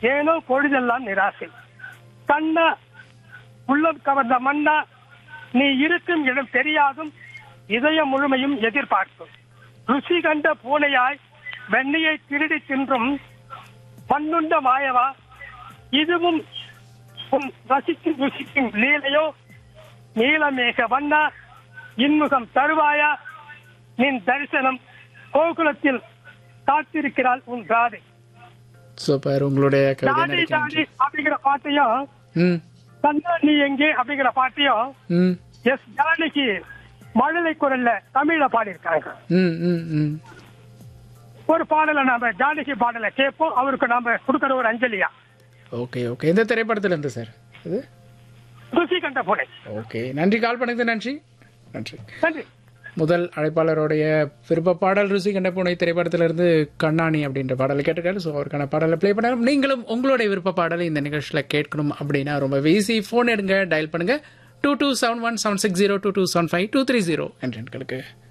ஏனோ பொழுதெல்லாம் நிராசை கண்ணா உள்ளம் கவர்ந்த மன்னா நீ இருக்கும் இடம் தெரியாதும் இதயம் முழுமையும் எதிர்பார்க்கும் ருசி கண்ட பூனையாய் வெண்ணையை திருடி தின்றும் மண்ணுண்ட மாயவா இதுவும் உன் ரசிக்கும் ருசிக்கும் லீலையோ நீலமேக வண்ணா இன்முகம் தருவாயா நின் தரிசனம் கோகுலத்தில் காத்திருக்கிறாள் உன் ராதை சூப்பர் உங்களுடைய கவிதை ஜாதி நடிக்க ஜாதி அப்படிங்கிற பாட்டையும் ம் கண்ணா நீ எங்கே அப்படிங்கிற பாட்டையும் ம் எஸ் ஜானகி மழலை குரல்ல தமிழ்ல பாடியிருக்காங்க ம் ம் ம் ஒரு பாடலை நாம ஜானகி பாடலை கேட்போம் அவருக்கு நாம கொடுக்கிற ஒரு அஞ்சலியா ஓகே ஓகே எந்த திரைப்படத்துல இருந்து சார் இது ருசி கண்ட பூனை ஓகே நன்றி கால் பண்ணது நன்றி நன்றி நன்றி முதல் அழைப்பாளருடைய விருப்ப பாடல் ருசி கண்ட பூனை திரைப்படத்திலிருந்து கண்ணாணி அப்படின்ற பாடலை கேட்டிருக்காரு ஸோ அவருக்கான பாடலை ப்ளே பண்ணாலும் நீங்களும் உங்களுடைய விருப்ப பாடலை இந்த நிகழ்ச்சியில் கேட்கணும் அப்படின்னா ரொம்ப ஈஸி ஃபோன் எடுங்க டயல் பண்ணுங்க two two seven one seven six zero two two seven five two three zero என்ற எண்களுக்கு